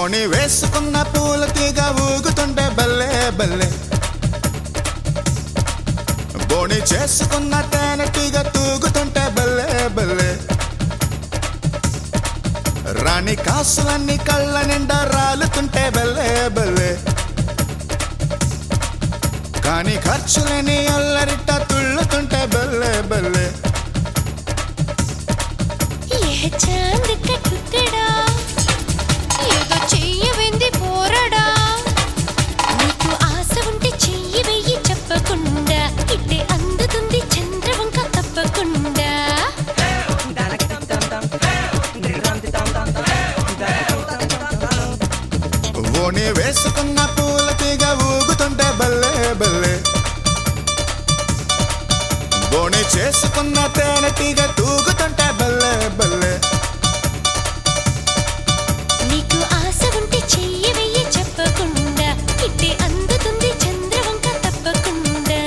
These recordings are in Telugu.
బోణి వేసుకున్న పూల తీగ ఊగుతుంటే బల్లే బల్లే బోణి చేసుకున్న తేనె తీగ తూగుతుంటే బల్లే బల్లే రాణి కాసులన్నీ కళ్ళ నిండా రాలుతుంటే బల్లే బల్లే కానీ ఖర్చులని అల్లరిట తుళ్ళుతుంటే బల్లే బల్లే ఏ చాంద్ కా టుకడా ఏదో చెయ్యవింది పోరడా నీకు ఆశ ఉంటే చెయ్యి వెయ్యి చెప్పకుండా ఇట్టే అందుతుంది చంద్రవంక తప్పకుండా ఓని వేసుకున్న పూల తీగ ఊగుతుంటే బల్లే బల్లే బోణి చేసుకున్న తేనె తీగ తూగుతుంటే బల్లే బల్లే నీకు ఆశ ఉంటే చెయ్యి వెయ్యి చెప్పకుండా ఇట్టే అందుతుంది చంద్రవంక తప్పకుండా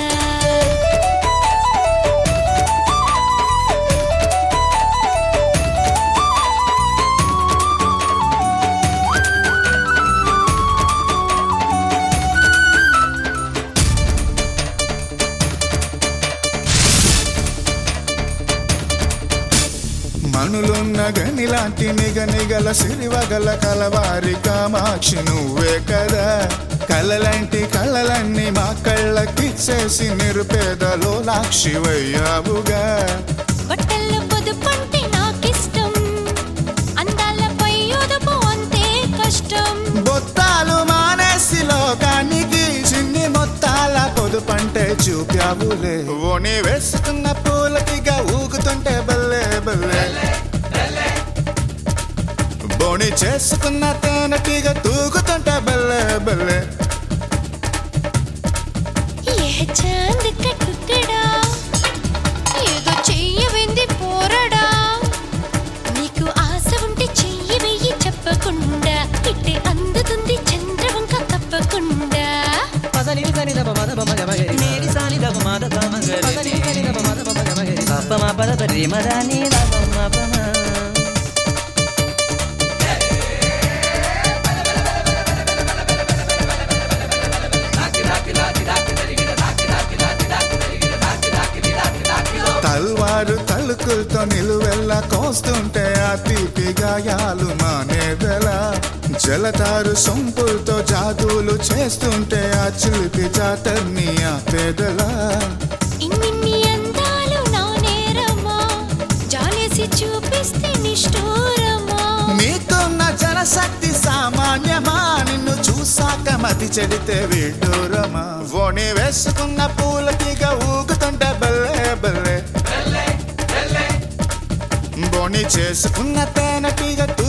మనులున్న గని లాంటి నిగ నిగల సిరివగల కలవారి కామాక్షి నువ్వే కదా కలలాంటి కళలన్నీ మా కళ్ళకిచ్చేసి నిరుపేదలో లాక్షివయ్యావుగా బట్టల్లో పొదుపంటే నాకిష్టం అందాలపై ఒదుపు అంతే కష్టం బొత్తాలు మానేసి లోకానికి చిన్ని మొత్తాల పొదుపంటే చూపావులే ఓని వేసుకున్న పూలకిగా ఊగుతుంటే బల్లే బల్లే బోని చేసుకున్న తేనెటీగ తూగుతుంటే బల్లే బల్లే ఏ చాంద్ కా టుకడా ఏదో చెయ్యవింది పోరడా నీకు ఆశ ఉంటే చెయ్యి వెయ్యి చెప్పకుండా ఇట్టే అందుతుంది చంద్రవంక తప్పకుండా పసలి సని దప మద పమ గమగరి మేరి సాని దప మద పమగరి పసలి సని దప మద పమ గమగరి పప్ప మా పద పరి మదని దప మా పమ తల్వారు తలుకులతో నిలువెల్ల కోస్తుంటే ఆ తీపి గాయాలు మానేదెల జలతారు సొంపులతో జాదులు చేస్తుంటే ఆ చిలిపి జాతర్ని ఆ పేదలా ఇన్నిన్ని అందాలు నా నేరమా జాలేసి చూపిస్తే నిష్ఠూరమా నీకున్న జనశక్తి సామాన్యమా నిన్ను చూసాక మతి చెడితే విడ్డూరమా ఓణి వేసుకున్న పూల తీగ ఊగుతుంటే బల్లే బల్లే బోణి చేసుకున్న తేనె తీగ